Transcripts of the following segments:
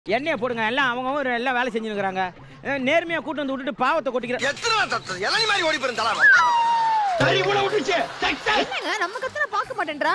எண்ணெயை போடுங்க எல்லாம் அவங்க ஒரு எல்லாம் வேலை செஞ்சுருக்கிறாங்க நேர்மையா கூட்டு வந்து விட்டுட்டு பாவத்தை கொட்டிக்கிற எத்தனை தத்து இளநி மாதிரி ஓடி போயிரும் தலாமா என்னங்க நம்ம கத்துன பார்க்க மாட்டேன்றா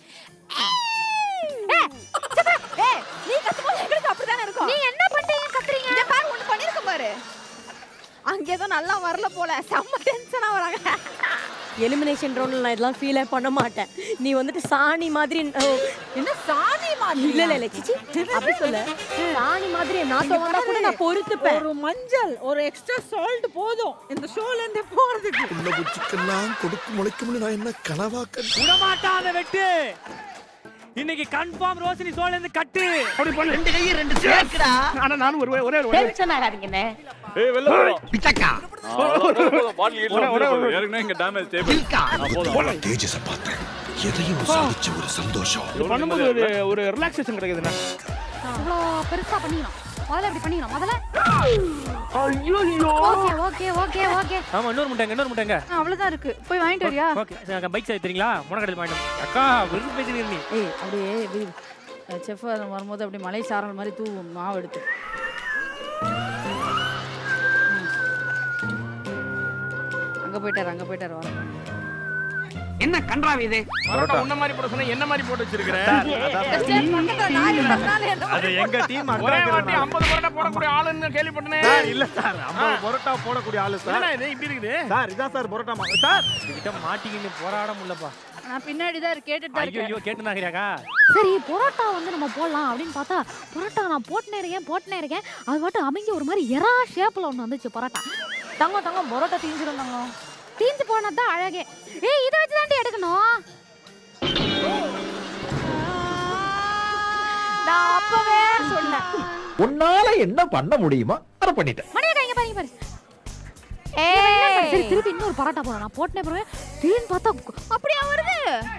ஏய், சித்ரா, ஏய், நீ கத்தும்போது எங்களுக்கு அப்படிதானே இருக்கும் நீ என்ன பண்றீங்க கத்துறீங்க இந்த பாரு ஒண்ணு பண்ணிருக்க பாரு அங்க ஏதோ நல்லா வரல போல செம்ம டென்ஷனா வராங்க எலிமினேஷன் ரவுண்ட்ல நான் இதெல்லாம் ஃபீலே பண்ண மாட்டேன் நீ வந்துட்டு சாணி மாதிரி ஓ, என்ன சாணி மாதிரி இல்ல இல்ல இல்ல சிச்சி அப்படி சொல்ல சாணி மாதிரி நான் வந்தா கூட நான் பொறுத்துப்பேன் ஒரு மஞ்சள் ஒரு எக்ஸ்ட்ரா சால்ட் போதும் இந்த ஷோல இருந்து போறதுக்கு உள்ள பூச்சிக்கெல்லாம் கொடுக்கு முளைக்கும்னு நான் என்ன கனவா கண்டேன்? விடமாட்டாத வெட்டு இன்னைக்கு கன்ஃபார்ம் ரோஷினி சோழ இருந்து கட்டு அப்படி பண்ணு ரெண்டு கையும் ரெண்டு சேர்க்குடா ஆனா நானும் ஒரு ஒரே ஒரு டென்ஷன் ஆகாதீங்கண்ணே ஏய் வெளில போ பிச்சக்கா பாட்டில் ஈட்டு ஏற்கனவே இங்க டேமேஜ் டேபிள் இருக்கா நான் தேஜஸ பார்த்தேன் எதையும் சாதிச்ச ஒரு சந்தோஷம் பண்ணும்போது ஒரு ஒரு ரிலாக்ஸேஷன் கிடைக்குதுண்ணா இவ்வளோ பெருசா பண்ணிக்கணும் முதல்ல இப்படி பண்ணிக்கணும் முதல்ல ஓகே ஓகே ஓகே ஓகே ஆமா இன்னொரு முட்டைங்க இன்னொரு முட்டைங்க அவ்வளவுதான் இருக்கு போய் வாங்கிட்டு வரியா ஓகே பைக் சரி தெரியுங்களா முனக்கடல் வாங்கிட்டு அக்கா விருந்து பேசுறீங்க நீ ஏய் அப்படியே செஃப் வரும்போது அப்படியே மலை சாரல் மாதிரி தூவும் மாவு எடுத்து அங்க போயிட்டாரு அங்க போயிட்டாரு வர என்ன கன்றாவி இது பரோட்டா உன்ன மாதிரி போட சொன்னா என்ன மாதிரி போட்டு வச்சிருக்கிற அது எங்க டீம் ஒரே வாட்டி 50 பரோட்டா போடக்கூடிய ஆளுன்னு கேள்விப்பட்டனே சார் இல்ல சார் 50 பரோட்டா போடக்கூடிய ஆளு சார் என்னடா இது இப்படி இருக்குது சார் இதான் சார் பரோட்டா மா- சார் இதுகிட்ட மாட்டிக்கின்னு போராட முடியலப்பா நான் பின்னாடி தான் கேட்டுட்டு தான் இருக்கேன் ஐயோ கேட்டு நாங்கறியாக்கா சரி பரோட்டா வந்து நம்ம போடலாம் அப்படின்னு பார்த்தா பரோட்டா நான் போட்டுனே இருக்கேன் போட்டுனே இருக்கேன் அது மட்டும் அமைஞ்ச ஒரு மாதிரி எறா ஷேப்ல ஒன்று வந்துச்சு பரோட்டா தங்கம் தங்கம் பரோட்டா தீஞ்சிடும் தங்கம் தீஞ்சு போனது தான் அழகே ஏய் இதை வச்சு தாண்டி எடுக்கணும் நான் அப்பவே சொன்னேன் உன்னால என்ன பண்ண முடியுமா அதை பண்ணிட்டேன் மணியா இங்க பாருங்க பாரு ஏய் சரி திருப்பி இன்னொரு பரோட்டா போடுறேன் நான் போட்டுனே போறேன் திடீர்னு பார்த்தா கு- அப்படியா வருது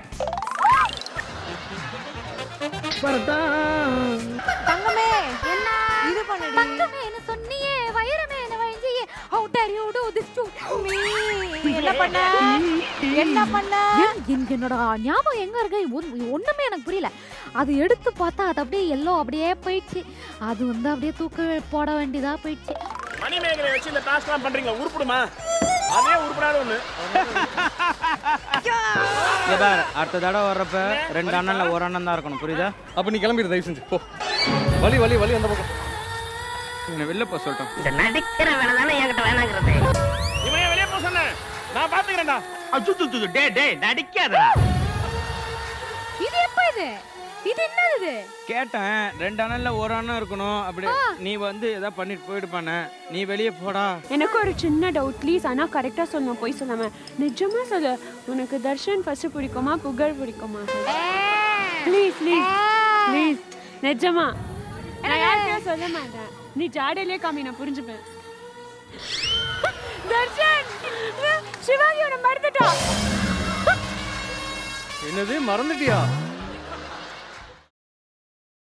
தங்கமே என்ன இது பண்ணுடி தங்கமே என்ன சொன்னியே வைரமே என்ன வழிஞ்சியே how dare you do this to me என்ன பண்ண என்ன பண்ண என்னோட ஞாபகம் எங்க இருக்கு ஒன்- ஒண்ணுமே எனக்கு புரியல அது எடுத்து பார்த்தா அது அப்படியே எல்லோ அப்படியே போயிடுச்சு அது வந்து அப்படியே தூக்க போட வேண்டியதா போயிடுச்சு மணிமேகலை வச்சு இந்த டாஸ்க்லாம் பண்றீங்க உருப்படுமா அதே உருப்படாத ஒண்ணு அடுத்த தடவை வர்றப்ப ரெண்டு அண்ணன்ல ஒரு அண்ணன் தான் இருக்கணும் புரியுதா அப்ப நீ கிளம்பிடு தயவு செஞ்சு போ வலி வலி வலி அந்த பக்கம் என்ன வெளில போக சொல்லிட்டோம் இந்த நடிக்கிற வேலை தானே என்கிட்ட வேணாங்கிறது இவன் வெளியே போக சொன்னேன் நான் பாத்துக்கிறேன்டா அச்சு டே டே நடிக்காதடா இது எப்ப இது இது என்னது இது கேட்டேன் ரெண்டு அண்ணன்ல ஒரு அண்ணன் இருக்கணும் அப்படி நீ வந்து ஏதாவது பண்ணிட்டு போயிடுப்பானே நீ வெளியே போடா எனக்கு ஒரு சின்ன டவுட் ப்ளீஸ் ஆனா கரெக்டா சொல்லணும் போய் சொல்லாம நிஜமா சொல்லு உனக்கு தர்ஷன் ஃபர்ஸ்ட் பிடிக்குமா புகழ் பிடிக்குமா ப்ளீஸ் ப்ளீஸ் ப்ளீஸ் நிஜமா நான் யார்கிட்டயும் சொல்ல மாட்டேன் நீ ஜாடையிலே காமி நான் புரிஞ்சுப்பேன் தர்ஷன் சிவாஜி உன மறந்துட்டான் என்னது மறந்துட்டியா